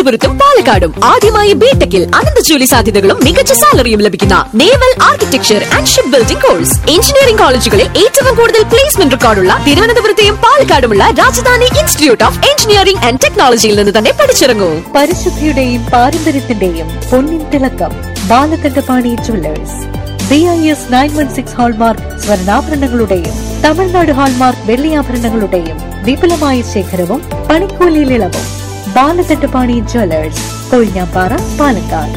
തിരുവനന്തപുരത്തും പാലക്കാടും ആദ്യമായി ബിടെക്കിൽ അനന്ത ജോലി സാധ്യതകളും മികച്ച സാലറിയും ലഭിക്കുന്ന naval architecture and ship building course engineering കോളേജുകളിൽ ഏറ്റവും കൂടുതൽ പ്ലേസ്മെന്റ് റെക്കോർഡുള്ള തിരുവനന്തപുരത്തെയും പാലക്കാടുമുള്ള Rajadhani institute of engineering and ടെക്നോളജിയിൽ നിന്ന് തന്നെ പഠിച്ചിറങ്ങൂ പരിശുദ്ധിയുടെയും പാരമ്പര്യത്തിന്റെയും പൊന്നിൻ തിളക്കം Balakandapani jewellers B I S nine one six hallmark സ്വർണ്ണാഭരണങ്ങളുടെയും തമിഴ്നാട് ഹാൾമാർക്ക് വെള്ളിയാഭരണങ്ങളുടെയും വിപുലമായ ശേഖരവും പണിക്കൂലിയിൽ ഇളവും Balakandapani jewellers Kozhinjampara Palakkad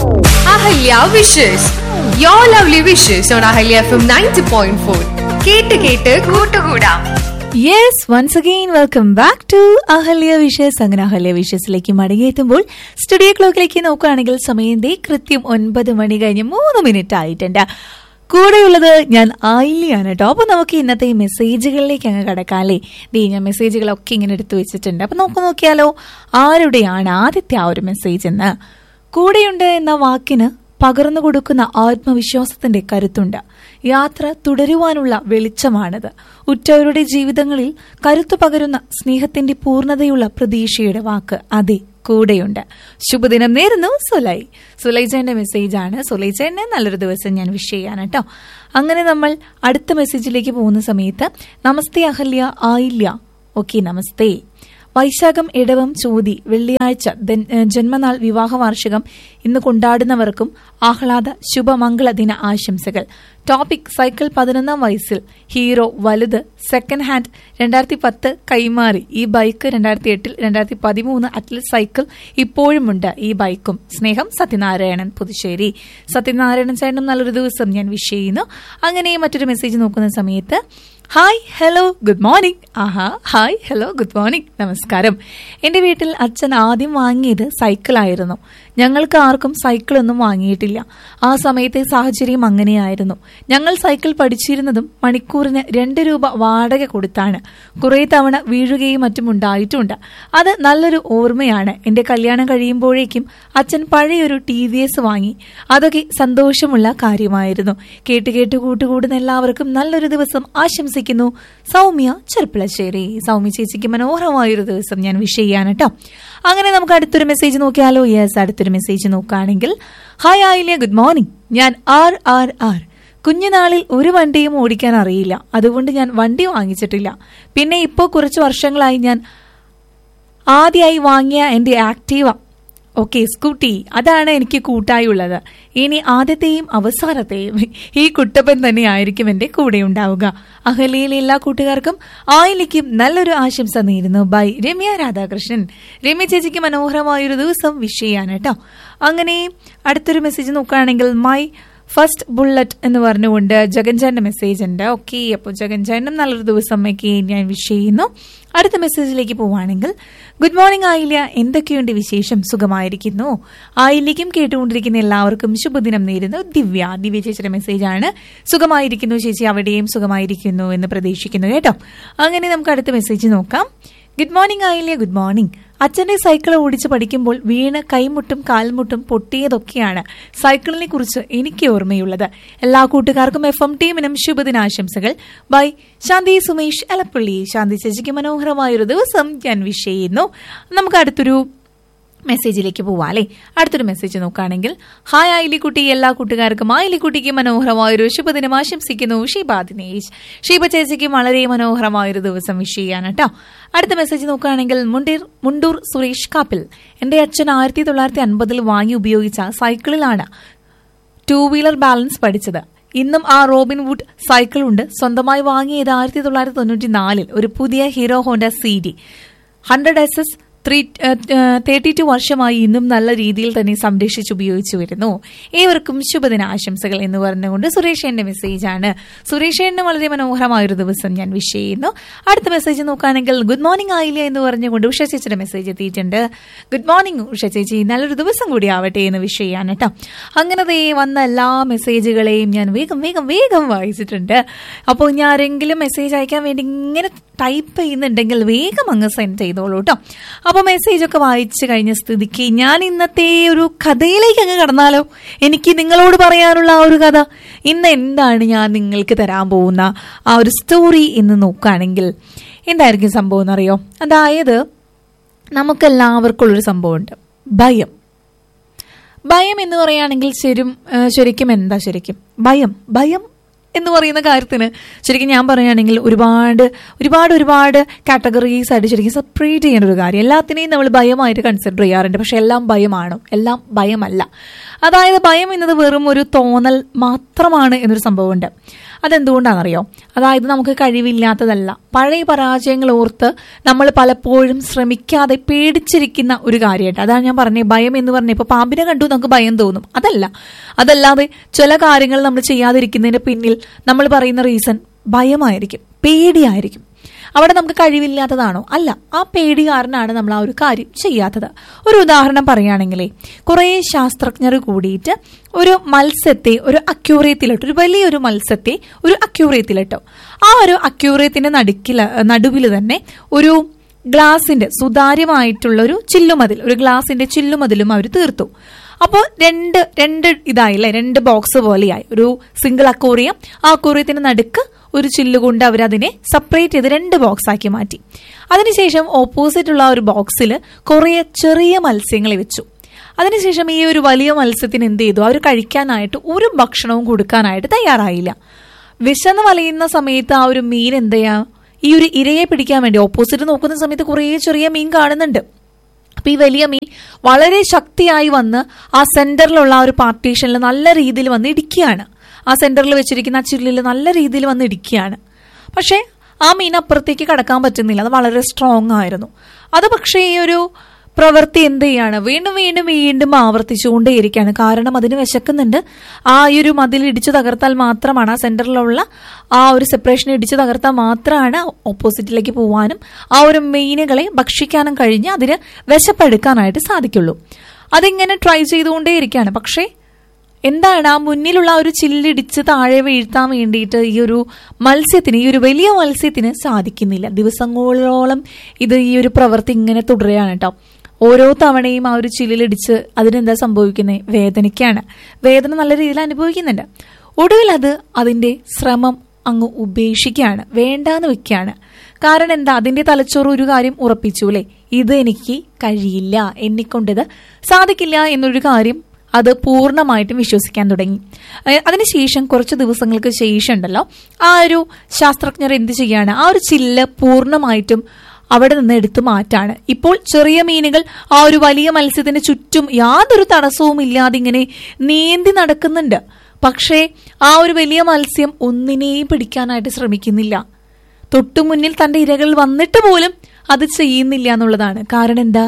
Ahalya wishes yo lovely wishes on Ahalya F M ninety point four കേട്ട് കേട്ട് കൂട്ടുകൂടാം yes once again welcome back to Ahalya wishes അങ്ങനെ അഹല്യ വിഷസിലേക്ക് മടങ്ങിയെത്തുമ്പോൾ സ്റ്റുഡിയോ ക്ലോക്കിലേക്ക് നോക്കുകയാണെങ്കിൽ സമയം ദേ കൃത്യം ഒൻപത് മണി കഴിഞ്ഞ് മൂന്ന് മിനിറ്റ് ആയിട്ടുണ്ട് കൂടെയുള്ളത് ഞാൻ ആയില്യാണ് കേട്ടോ അപ്പൊ നമുക്ക് ഇന്നത്തെ ഈ മെസ്സേജുകളിലേക്ക് അങ്ങ് കടക്കാല്ലേ ദേ ഞാൻ മെസ്സേജുകളൊക്കെ ഇങ്ങനെ എടുത്തു വെച്ചിട്ടുണ്ട് അപ്പൊ നമുക്ക് നോക്കിയാലോ ആരുടെയാണ് ആദ്യത്തെ ആ ഒരു മെസ്സേജ് എന്ന് കൂടെയുണ്ട് എന്ന വാക്കിന് പകർന്നു കൊടുക്കുന്ന ആത്മവിശ്വാസത്തിന്റെ കരുത്തുണ്ട് യാത്ര തുടരുവാനുള്ള വെളിച്ചമാണിത് ഉറ്റവരുടെ ജീവിതങ്ങളിൽ കരുത്തു പകരുന്ന സ്നേഹത്തിന്റെ പൂർണ്ണതയുള്ള പ്രതീക്ഷയുടെ വാക്ക് അതെ കൂടെയുണ്ട് ശുഭദിനം നേരുന്നു സുലൈ സുലൈജന്റെ മെസ്സേജ് ആണ് സുലൈജന്റെ നല്ലൊരു ദിവസം ഞാൻ വിഷ് ചെയ്യാൻ കേട്ടോ അങ്ങനെ നമ്മൾ അടുത്ത മെസ്സേജിലേക്ക് പോകുന്ന സമയത്ത് നമസ്തേ അഹല്യ ആയില്യ ഓക്കെ നമസ്തേ വൈശാഖം ഇടവം ചോതി വെള്ളിയാഴ്ച ദൻ- ഏഹ് ജന്മനാൾ വിവാഹ വാർഷികം ഇന്ന് കൊണ്ടാടുന്നവർക്കും ആഹ്ലാദ ശുഭമംഗള ദിന ആശംസകൾ ടോപ്പിക് സൈക്കിൾ പതിനൊന്നാം വയസ്സിൽ ഹീറോ വലുത് സെക്കൻഡ് ഹാൻഡ് രണ്ടായിരത്തി പത്ത് കൈമാറി ഈ ബൈക്ക് രണ്ടായിരത്തി എട്ടിൽ രണ്ടായിരത്തി പതിമൂന്ന് അറ്റ്ലറ്റ് സൈക്കിൾ ഇപ്പോഴുമുണ്ട് ഈ ബൈക്കും സ്നേഹം സത്യനാരായണൻ പുതുശ്ശേരി സത്യനാരായണൻ ചേട്ടനും നല്ലൊരു ദിവസം ഞാൻ വിഷ് ചെയ്യുന്നു അങ്ങനെ മറ്റൊരു മെസ്സേജ് നോക്കുന്ന സമയത്ത് ഹായ് ഹലോ ഗുഡ് മോർണിംഗ് ആഹാ ഹായ് ഹലോ ഗുഡ് മോർണിംഗ് നമസ്കാരം എന്റെ വീട്ടിൽ അച്ഛൻ ആദ്യം വാങ്ങിയത് സൈക്കിളായിരുന്നു ഞങ്ങൾക്ക് ആർക്കും സൈക്കിളൊന്നും വാങ്ങിയിട്ടില്ല ആ സമയത്തെ സാഹചര്യം അങ്ങനെയായിരുന്നു ഞങ്ങൾ സൈക്കിൾ പഠിച്ചിരുന്നതും മണിക്കൂറിന് രണ്ട് രൂപ വാടക കൊടുത്താണ് കുറെ തവണ വീഴുകയും മറ്റും ഉണ്ടായിട്ടുണ്ട് അത് നല്ലൊരു ഓർമ്മയാണ് എന്റെ കല്യാണം കഴിയുമ്പോഴേക്കും അച്ഛൻ പഴയൊരു ടി വി എസ് വാങ്ങി അതൊക്കെ സന്തോഷമുള്ള കാര്യമായിരുന്നു കേട്ട് കേട്ട് കൂട്ടുകൂടുന്ന എല്ലാവർക്കും നല്ലൊരു ദിവസം ആശംസിക്കുന്നു സൗമ്യ ചെർപ്പിളശ്ശേരി സൗമ്യ ചേച്ചിക്ക് മനോഹരമായൊരു ദിവസം ഞാൻ വിഷ് ചെയ്യാൻ കേട്ടോ അങ്ങനെ നമുക്ക് അടുത്തൊരു മെസ്സേജ് നോക്കിയാലോ യെസ് അടുത്തൊരു മെസ്സേജ് നോക്കുകയാണെങ്കിൽ ഹായ് ആയില്യ ഗുഡ് മോർണിംഗ് ഞാൻ ആർ ആർ ആർ കുഞ്ഞുനാളിൽ ഒരു വണ്ടിയും ഓടിക്കാൻ അറിയില്ല അതുകൊണ്ട് ഞാൻ വണ്ടി വാങ്ങിച്ചിട്ടില്ല പിന്നെ ഇപ്പോൾ കുറച്ച് വർഷങ്ങളായി ഞാൻ ആദ്യമായി വാങ്ങിയ എൻ്റെ ആക്റ്റീവ ഓക്കെ സ്കൂട്ടി അതാണ് എനിക്ക് കൂട്ടായി ഉള്ളത് ഇനി ആദ്യത്തെയും അവസാനത്തെയും ഈ കുട്ടപ്പൻ തന്നെയായിരിക്കും എൻ്റെ കൂടെ ഉണ്ടാവുക അഹലിയിലെ എല്ലാ കൂട്ടുകാർക്കും ആയിലിക്കും നല്ലൊരു ആശംസ നേരുന്നു ബൈ രമ്യ രാധാകൃഷ്ണൻ രമ്യ ചേച്ചിക്ക് മനോഹരമായൊരു ദിവസം വിഷ് ചെയ്യാൻ കേട്ടോ അങ്ങനെ അടുത്തൊരു മെസ്സേജ് നോക്കുകയാണെങ്കിൽ മൈ ഫസ്റ്റ് ബുള്ളറ്റ് എന്ന് പറഞ്ഞുകൊണ്ട് ജഗൻചാന്റെ മെസ്സേജ് ഉണ്ട് ഓക്കെ അപ്പോൾ ജഗൻചാനും നല്ലൊരു ദിവസം ഒക്കെ ഞാൻ വിഷ് ചെയ്യുന്നു അടുത്ത മെസ്സേജിലേക്ക് പോവുകയാണെങ്കിൽ ഗുഡ് മോർണിംഗ് ആയില്യ എന്തൊക്കെയുണ്ട് വിശേഷം സുഖമായിരിക്കുന്നു ആയില്യക്കും കേട്ടുകൊണ്ടിരിക്കുന്ന എല്ലാവർക്കും ശുഭദിനം നേരുന്നു ദിവ്യ ദിവ്യ ചേച്ചിയുടെ മെസ്സേജാണ് സുഖമായിരിക്കുന്നു ചേച്ചി അവിടെയും സുഖമായിരിക്കുന്നു എന്ന് പ്രതീക്ഷിക്കുന്നു കേട്ടോ അങ്ങനെ നമുക്ക് അടുത്ത മെസ്സേജ് നോക്കാം good morning Ayilya good morning അച്ഛന്റെ സൈക്കിൾ ഓടിച്ച് പഠിക്കുമ്പോൾ വീണ് കൈമുട്ടും കാൽമുട്ടും പൊട്ടിയതൊക്കെയാണ് സൈക്കിളിനെ കുറിച്ച് എനിക്ക് ഓർമ്മയുള്ളത് എല്ലാ കൂട്ടുകാർക്കും എഫ് എം ടീമിനും ശുഭദിനാശംസകൾ ബൈ ശാന്തി സുമേഷ് എലപ്പള്ളി ശാന്തി ചേച്ചിക്ക് മനോഹരമായൊരു ദിവസം ഞാൻ വിഷ് ചെയ്യുന്നു നമുക്ക് അടുത്തൊരു മെസ്സേജിലേക്ക് പോവാം അല്ലേ അടുത്തൊരു മെസ്സേജ് നോക്കുകയാണെങ്കിൽ ഹായ് ആയിലിക്കുട്ടി എല്ലാ കൂട്ടുകാർക്കും ആയിലിക്കുട്ടിക്ക് മനോഹരമായൊരു ശുഭദിനം ആശംസിക്കുന്നു ഷീബ ദിനേശ് ഷീബ ചേച്ചിക്ക് വളരെ മനോഹരമായൊരു ദിവസം വിഷ് ചെയ്യാൻ കേട്ടോ അടുത്ത മെസ്സേജ് നോക്കുകയാണെങ്കിൽ മുണ്ടീർ മുണ്ടൂർ സുരേഷ് കാപ്പിൽ എന്റെ അച്ഛൻ ആയിരത്തി തൊള്ളായിരത്തി അൻപതിൽ വാങ്ങി ഉപയോഗിച്ച സൈക്കിളിലാണ് ടൂ വീലർ ബാലൻസ് പഠിച്ചത് ഇന്നും ആ റോബിൻ വുഡ് സൈക്കിൾ ഉണ്ട് സ്വന്തമായി വാങ്ങിയത് ആയിരത്തി തൊള്ളായിരത്തി തൊണ്ണൂറ്റി നാലിൽ ഒരു പുതിയ Hero Honda C D hundred S S three thirty two വർഷമായി ഇന്നും നല്ല രീതിയിൽ തന്നെ സംരക്ഷിച്ച് ഉപയോഗിച്ചു വരുന്നു ഏവർക്കും ശുഭദിന ആശംസകൾ എന്ന് പറഞ്ഞുകൊണ്ട് സുരേഷേന്റെ മെസ്സേജാണ് സുരേഷേന്റെ വളരെ മനോഹരമായൊരു ദിവസം ഞാൻ വിഷ് ചെയ്യുന്നു അടുത്ത മെസ്സേജ് നോക്കുകയാണെങ്കിൽ ഗുഡ് മോർണിംഗ് ആയില്ല എന്ന് പറഞ്ഞുകൊണ്ട് ഉഷ ചേച്ചിയുടെ മെസ്സേജ് എത്തിയിട്ടുണ്ട് ഗുഡ് മോർണിംഗ് ഉഷ ചേച്ചി നല്ലൊരു ദിവസം കൂടി ആവട്ടെ എന്ന് വിഷ് ചെയ്യാൻ കേട്ടോ അങ്ങനെ ദേ വന്ന എല്ലാ മെസ്സേജുകളെയും ഞാൻ വേഗം വേഗം വേഗം വായിച്ചിട്ടുണ്ട് അപ്പോൾ ഞാൻ ആരെങ്കിലും മെസ്സേജ് അയക്കാൻ വേണ്ടി ഇങ്ങനെ ടൈപ്പ് ചെയ്യുന്നുണ്ടെങ്കിൽ വേഗം അങ്ങ് സെൻഡ് ചെയ്തോളൂ കേട്ടോ അപ്പോൾ മെസ്സേജ് ഒക്കെ വായിച്ചു കഴിഞ്ഞ സ്ഥിതിക്ക് ഞാൻ ഇന്നത്തെ ഒരു കഥയിലേക്ക് അങ്ങ് കടന്നാലോ എനിക്ക് നിങ്ങളോട് പറയാനുള്ള ആ ഒരു കഥ ഇന്ന് എന്താണ് ഞാൻ നിങ്ങൾക്ക് തരാൻ പോകുന്ന ആ ഒരു സ്റ്റോറി എന്ന് നോക്കുകയാണെങ്കിൽ എന്തായിരിക്കും സംഭവം എന്നറിയോ അതായത് നമുക്കെല്ലാവർക്കും ഉള്ളൊരു സംഭവമുണ്ട് ഭയം ഭയം എന്ന് പറയുകയാണെങ്കിൽ ശരും ആ, ശരിക്കും എന്താ ശരിക്കും ഭയം ഭയം എന്ന് പറയുന്ന കാര്യത്തിന് ശരിക്കും ഞാൻ പറയുകയാണെങ്കിൽ ഒരുപാട് ഒരുപാട് ഒരുപാട് കാറ്റഗറീസ് ആയിട്ട് ശരിക്കും സെപ്പറേറ്റ് ചെയ്യേണ്ട ഒരു കാര്യം എല്ലാത്തിനെയും നമ്മൾ ഭയമായിട്ട് കൺസിഡർ ചെയ്യാറുണ്ട് പക്ഷെ എല്ലാം ഭയമാണോ എല്ലാം ഭയമല്ല അതായത് ഭയം എന്നത് വെറും ഒരു തോന്നൽ മാത്രമാണ് എന്നൊരു സംഭവമുണ്ട് അതെന്തുകൊണ്ടാണെന്നറിയോ അതായത് നമുക്ക് കഴിവില്ലാത്തതല്ല പഴയ പരാജയങ്ങൾ ഓർത്ത് നമ്മൾ പലപ്പോഴും ശ്രമിക്കാതെ പേടിച്ചിരിക്കുന്ന ഒരു കാര്യമായിട്ട് അതാണ് ഞാൻ പറഞ്ഞത് ഭയം എന്ന് പറഞ്ഞ ഇപ്പൊ പാമ്പിനെ കണ്ടു നമുക്ക് ഭയം തോന്നും അതല്ല അതല്ലാതെ ചില കാര്യങ്ങൾ നമ്മൾ ചെയ്യാതിരിക്കുന്നതിന് പിന്നിൽ നമ്മൾ പറയുന്ന റീസൺ ഭയമായിരിക്കും പേടിയായിരിക്കും അവിടെ നമുക്ക് കഴിവില്ലാത്തതാണോ അല്ല ആ പേടി കാരണമാണ് നമ്മൾ ആ ഒരു കാര്യം ചെയ്യാത്തത് ഒരു ഉദാഹരണം പറയുകയാണെങ്കിലേ കുറേ ശാസ്ത്രജ്ഞർ കൂടിയിട്ട് ഒരു മത്സ്യത്തെ ഒരു അക്യൂറിയത്തിലിട്ടു ഒരു വലിയൊരു മത്സ്യത്തെ ഒരു അക്യൂറിയത്തിലിട്ടു ആ ഒരു അക്യൂറിയത്തിന്റെ നടുക്കില് നടുവിൽ തന്നെ ഒരു ഗ്ലാസിന്റെ സുതാര്യമായിട്ടുള്ള ഒരു ചില്ലുമതിൽ ഒരു ഗ്ലാസിന്റെ ചില്ലുമതിലും അവർ തീർത്തു അപ്പോൾ രണ്ട് രണ്ട് ഇതായില്ലേ രണ്ട് ബോക്സ് പോലെയായി ഒരു സിംഗിൾ അക്കൂറിയം ആ അക്കൂറിയത്തിന്റെ നടുക്ക് ഒരു ചില്ലുകൊണ്ട് അവരതിനെ സെപ്പറേറ്റ് ചെയ്ത് രണ്ട് ബോക്സ് ആക്കി മാറ്റി അതിനുശേഷം ഓപ്പോസിറ്റ് ഉള്ള ഒരു ബോക്സിൽ കുറേ ചെറിയ മത്സ്യങ്ങളെ വെച്ചു അതിനുശേഷം ഈ ഒരു വലിയ മത്സ്യത്തിന് എന്ത് ചെയ്തു അവർ കഴിക്കാനായിട്ട് ഒരു ഭക്ഷണവും കൊടുക്കാനായിട്ട് തയ്യാറായില്ല വിശന്ന് വലയുന്ന സമയത്ത് ആ ഒരു മീൻ എന്ത് ചെയ്യാ ഈ ഒരു ഇരയെ പിടിക്കാൻ വേണ്ടി ഓപ്പോസിറ്റ് നോക്കുന്ന സമയത്ത് കുറേ ചെറിയ മീൻ കാണുന്നുണ്ട് അപ്പൊ ഈ വലിയ മീൻ വളരെ ശക്തിയായി വന്ന് ആ സെന്ററിലുള്ള ആ ഒരു പാർട്ടീഷനിൽ നല്ല രീതിയിൽ വന്ന് ഇടിക്കുകയാണ് ആ സെന്ററിൽ വെച്ചിരിക്കുന്ന ആ ചില്ലിൽ നല്ല രീതിയിൽ വന്ന് ഇടിക്കുകയാണ് പക്ഷേ ആ മീൻ അപ്പുറത്തേക്ക് കടക്കാൻ പറ്റുന്നില്ല അത് വളരെ സ്ട്രോങ് ആയിരുന്നു അത് പക്ഷേ ഈ ഒരു പ്രവൃത്തി എന്ത് ചെയ്യാണ് വീണ്ടും വീണ്ടും വീണ്ടും ആവർത്തിച്ചുകൊണ്ടേയിരിക്കുകയാണ് കാരണം അതിന് വിശക്കുന്നുണ്ട് ആ ഈ ഒരു മതിൽ ഇടിച്ചു തകർത്താൽ മാത്രമാണ് ആ സെന്ററിലുള്ള ആ ഒരു സെപ്പറേഷൻ ഇടിച്ചു തകർത്താൽ മാത്രമാണ് ഓപ്പോസിറ്റിലേക്ക് പോവാനും ആ ഒരു മീനുകളെ ഭക്ഷിക്കാനും കഴിഞ്ഞ് അതിന് വിശപ്പെടുക്കാനായിട്ട് സാധിക്കുള്ളൂ അതിങ്ങനെ ട്രൈ ചെയ്തുകൊണ്ടേയിരിക്കുകയാണ് പക്ഷേ എന്താണ് ആ മുന്നിലുള്ള ആ ഒരു ചില്ലിടിച്ച് താഴെ വീഴ്ത്താൻ വേണ്ടിയിട്ട് ഈ ഒരു മത്സ്യത്തിന് ഈ ഒരു വലിയ മത്സ്യത്തിന് സാധിക്കുന്നില്ല ദിവസങ്ങളോളം ഇത് ഈ ഒരു പ്രവൃത്തി ഇങ്ങനെ തുടരുകയാണ് കേട്ടോ ഓരോ തവണയും ആ ഒരു ചില്ലിലിടിച്ച് അതിനെന്താ സംഭവിക്കുന്നത് വേദനയ്ക്കാണ് വേദന നല്ല രീതിയിൽ അനുഭവിക്കുന്നുണ്ട് ഒടുവിൽ അത് അതിന്റെ ശ്രമം അങ്ങ് ഉപേക്ഷിക്കുകയാണ് വേണ്ടാന്ന് വെക്കുകയാണ് കാരണം എന്താ അതിന്റെ തലച്ചോറ് ഒരു കാര്യം ഉറപ്പിച്ചു അല്ലേ ഇത് എനിക്ക് കഴിയില്ല എന്നെക്കൊണ്ടിത് സാധിക്കില്ല എന്നൊരു കാര്യം അത് പൂർണ്ണമായിട്ടും വിശ്വസിക്കാൻ തുടങ്ങി ഏഹ് അതിനുശേഷം കുറച്ച് ദിവസങ്ങൾക്ക് ശേഷം ഉണ്ടല്ലോ ആ ഒരു ശാസ്ത്രജ്ഞർ എന്ത് ചെയ്യാണ് ആ ഒരു ചില്ല് പൂർണ്ണമായിട്ടും അവിടെ നിന്ന് എടുത്തു മാറ്റാണ് ഇപ്പോൾ ചെറിയ മീനുകൾ ആ ഒരു വലിയ മത്സ്യത്തിന് ചുറ്റും യാതൊരു തടസ്സവും ഇല്ലാതെ ഇങ്ങനെ നീന്തി നടക്കുന്നുണ്ട് പക്ഷേ ആ ഒരു വലിയ മത്സ്യം ഒന്നിനെയും പിടിക്കാനായിട്ട് ശ്രമിക്കുന്നില്ല തൊട്ടു മുന്നിൽ തന്റെ ഇരകൾ വന്നിട്ട് പോലും അത് ചെയ്യുന്നില്ല എന്നുള്ളതാണ് കാരണം എന്താ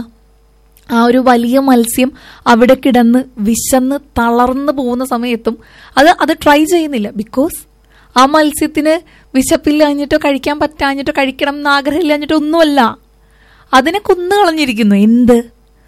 ആ ഒരു വലിയ മത്സ്യം അവിടെ കിടന്ന് വിശന്ന് തളർന്നു പോകുന്ന സമയത്തും അത് അത് ട്രൈ ചെയ്യുന്നില്ല ബിക്കോസ് ആ മത്സ്യത്തിന് വിശപ്പില്ലാഞ്ഞിട്ടോ കഴിക്കാൻ പറ്റാഞ്ഞിട്ടോ കഴിക്കണം എന്ന് ആഗ്രഹമില്ലാഞ്ഞിട്ടോ ഒന്നുമല്ല അതിനെ കൊന്നു കളഞ്ഞിരിക്കുന്നു എന്ത്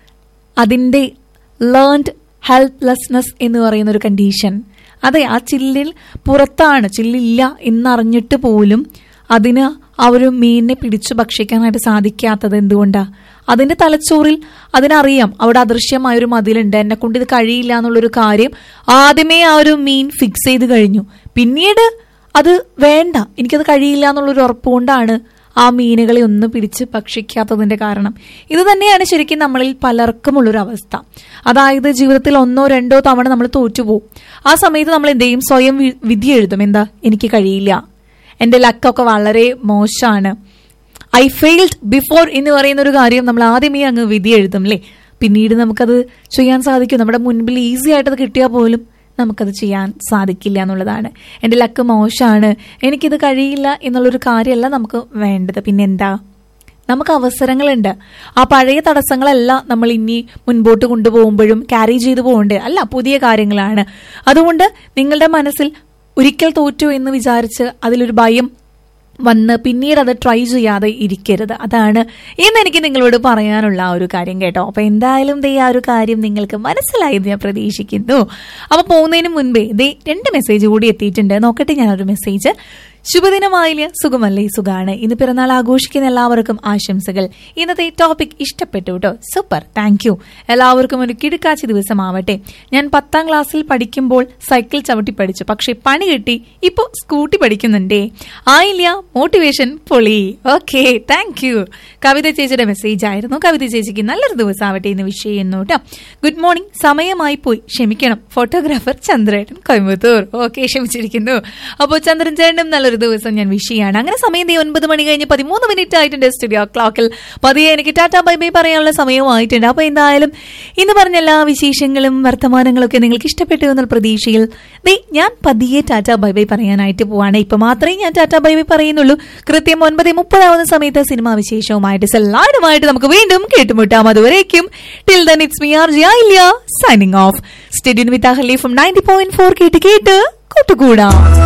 അതിൻ്റെ ലേൺഡ് ഹെൽപ്ലെസ്നെസ് എന്ന് പറയുന്ന ഒരു കണ്ടീഷൻ അതെ ആ ചില്ലിൽ പുറത്താണ് ചില്ലില്ല എന്നറിഞ്ഞിട്ട് പോലും അതിന് ആ ഒരു മീനിനെ പിടിച്ചു ഭക്ഷിക്കാനായിട്ട് സാധിക്കാത്തത് എന്തുകൊണ്ടാ അതിന്റെ തലച്ചോറിൽ അതിനറിയാം അവിടെ അദൃശ്യമായ ഒരു മതിലുണ്ട് എന്നെ കൊണ്ട് ഇത് കഴിയില്ല എന്നുള്ളൊരു കാര്യം ആദ്യമേ ആ ഒരു മീൻ ഫിക്സ് ചെയ്ത് കഴിഞ്ഞു പിന്നീട് അത് വേണ്ട എനിക്കത് കഴിയില്ല എന്നുള്ളൊരു ഉറപ്പുകൊണ്ടാണ് ആ മീനുകളെ ഒന്ന് പിടിച്ച് ഭക്ഷിക്കാത്തതിന്റെ കാരണം ഇത് തന്നെയാണ് ശരിക്കും നമ്മളിൽ പലർക്കുമുള്ളൊരു അവസ്ഥ അതായത് ജീവിതത്തിൽ ഒന്നോ രണ്ടോ തവണ നമ്മൾ തോറ്റുപോകും ആ സമയത്ത് നമ്മൾ എന്ത് ചെയ്യും സ്വയം വി- വിധി എഴുതും എന്താ എനിക്ക് കഴിയില്ല എന്റെ ലക്കൊക്കെ വളരെ മോശമാണ് ഐ ഫെയിൽഡ് ബിഫോർ എന്ന് പറയുന്ന ഒരു കാര്യം നമ്മൾ ആദ്യമേ അങ്ങ് വിധി എഴുതും അല്ലേ പിന്നീട് നമുക്കത് ചെയ്യാൻ സാധിക്കും നമ്മുടെ മുൻപിൽ ഈസി ആയിട്ട് അത് കിട്ടിയാൽ പോലും നമുക്കത് ചെയ്യാൻ സാധിക്കില്ല എന്നുള്ളതാണ് എൻ്റെ ലക്ക് മോശമാണ് എനിക്കിത് കഴിയില്ല എന്നുള്ളൊരു കാര്യമല്ല നമുക്ക് വേണ്ടത് പിന്നെന്താ നമുക്ക് അവസരങ്ങളുണ്ട് ആ പഴയ തടസ്സങ്ങളല്ല നമ്മൾ ഇനി മുൻപോട്ട് കൊണ്ടുപോകുമ്പോഴും ക്യാരി ചെയ്തു പോകേണ്ടത് അല്ല പുതിയ കാര്യങ്ങളാണ് അതുകൊണ്ട് നിങ്ങളുടെ മനസ്സിൽ ഒരിക്കൽ തോറ്റു എന്ന് വിചാരിച്ച് അതിലൊരു ഭയം വന്ന് പിന്നീട് അത് ട്രൈ ചെയ്യാതെ ഇരിക്കരുത് അതാണ് ഇന്ന് എനിക്ക് നിങ്ങളോട് പറയാനുള്ള ആ ഒരു കാര്യം കേട്ടോ അപ്പൊ എന്തായാലും ദേ ആ ഒരു കാര്യം നിങ്ങൾക്ക് മനസ്സിലായി എന്ന് ഞാൻ പ്രതീക്ഷിക്കുന്നു അപ്പൊ പോകുന്നതിന് മുൻപേ ദേ രണ്ട് മെസ്സേജ് കൂടി എത്തിയിട്ടുണ്ട് നോക്കട്ടെ ഞാനൊരു മെസ്സേജ് ശുഭദിനമായില്ല സുഖമല്ലേ സുഖാണ് ഇന്ന് പിറന്നാൾ ആഘോഷിക്കുന്ന എല്ലാവർക്കും ആശംസകൾ ഇന്നത്തെ ടോപ്പിക് ഇഷ്ടപ്പെട്ടു കേട്ടോ സൂപ്പർ താങ്ക് യു എല്ലാവർക്കും ഒരു കിടുക്കാച്ചി ദിവസമാവട്ടെ ഞാൻ പത്താം ക്ലാസ്സിൽ പഠിക്കുമ്പോൾ സൈക്കിൾ ചവിട്ടി പഠിച്ചു പക്ഷെ പണി കിട്ടി ഇപ്പൊ സ്കൂട്ടി പഠിക്കുന്നുണ്ടേ ആയില്ല മോട്ടിവേഷൻ പൊളി ഓക്കെ താങ്ക് യു കവിത ചേച്ചിയുടെ മെസ്സേജ് ആയിരുന്നു കവിത ചേച്ചിക്ക് നല്ലൊരു ദിവസമാവട്ടെ എന്ന് വിഷ് ചെയ്യുന്നു കേട്ടോ ഗുഡ് മോർണിംഗ് സമയമായി പോയി ക്ഷമിക്കണം ഫോട്ടോഗ്രാഫർ ചന്ദ്രേട്ടൻ കോയമ്പത്തൂർ ഓക്കെ ക്ഷമിച്ചിരിക്കുന്നു അപ്പോൾ ചന്ദ്രൻ ചേട്ടനും നല്ലൊരു ദിവസം ഞാൻ വിഷ് ചെയ്യാണ് അങ്ങനെ സമയം ദേ ഒൻപത് മണി കഴിഞ്ഞ് പതിമൂന്ന് മിനിറ്റ് ആയിട്ടുണ്ട് സ്റ്റുഡിയോ ക്ലോക്കിൽ പതിയെ എനിക്ക് ടാറ്റാ ബൈ ബൈ പറയാനുള്ള സമയമായിട്ടുണ്ട് അപ്പോൾ എന്തായാലും ഇന്ന് പറഞ്ഞ എല്ലാ വിശേഷങ്ങളും വർത്തമാനങ്ങളും ഒക്കെ നിങ്ങൾക്ക് ഇഷ്ടപ്പെട്ടു എന്നുള്ള പ്രതീക്ഷയിൽ ദേ ഞാൻ പതിയെ ടാറ്റാ ബൈ ബൈ പറയാനായിട്ട് പോവാണ് ഇപ്പൊ മാത്രമേ ഞാൻ ടാറ്റാ ബൈ ബൈ പറയുന്നുള്ളൂ കൃത്യം ഒൻപത് മുപ്പതാവുന്ന സമയത്ത് സിനിമാ വിശേഷവുമായിട്ട് എല്ലാവരുമായിട്ട് നമുക്ക് വീണ്ടും കേട്ടുമുട്ടാം അതുവരേക്കും till then it's me R G signing off stadium with Ahali from ninety point four കേട്ട് കേട്ട് കൂട്ടുകൂടാം